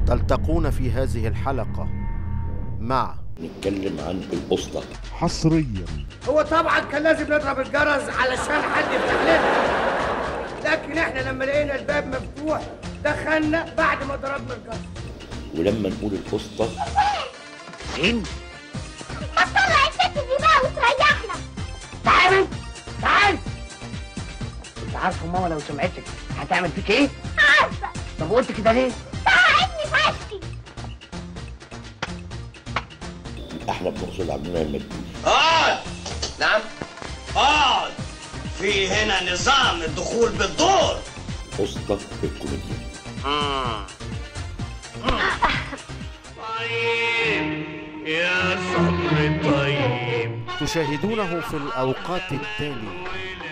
تلتقون في هذه الحلقة مع نتكلم عن القسطة حصريا هو طبعا كان لازم نضرب الجرس علشان حد يفتح لنا لكن احنا لما لقينا الباب مفتوح دخلنا بعد ما ضربنا الجرس ولما نقول القسطة ما تطلع الست دي بقى وتريحنا تعال تعال انت عارفه ماما لو سمعتك هتعمل فيك ايه؟ عارفة طب قلت كده ليه؟ ساعدني فاشتي احنا بنقصد عندنا المجلس اقعد نعم اقعد في هنا نظام الدخول بالدور قسطة الكوميديا طيب يا صبر طيب تشاهدونه في الأوقات التالية